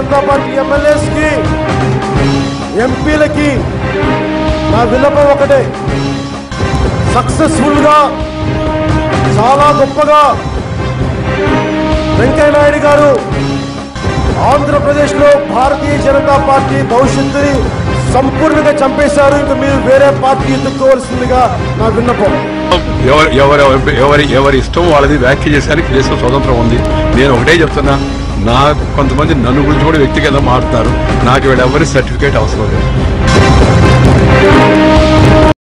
Janata party MLAs కి ఎంపీలకి నా విన్నపం ఒకటే సక్సెస్ఫుల్ గా చాలా గొప్పగా వెంకయ్య నాయుడు గారు ఆంధ్రప్రదేశ్ లో భారతీయ జనతా పార్టీ భవిష్యత్తుని సంపూర్ణంగా చంపేశారు ఇంకా మీరు వేరే పార్టీ ఎత్తుక్కోవాల్సిందిగా నా విన్నపం ఎవరు ఎవరు ఎవరి ఎవరి ఇష్టం వాళ్ళది వ్యాఖ్య చేశానికి దేశ స్వతంత్రం ఉంది నేను ఒకటే చెప్తున్నా నా కొంతమంది నన్ను గురించి కూడా వ్యక్తిగతంగా మారుతున్నారు నాకు వీళ్ళెవరి సర్టిఫికేట్ అవసరం లేదు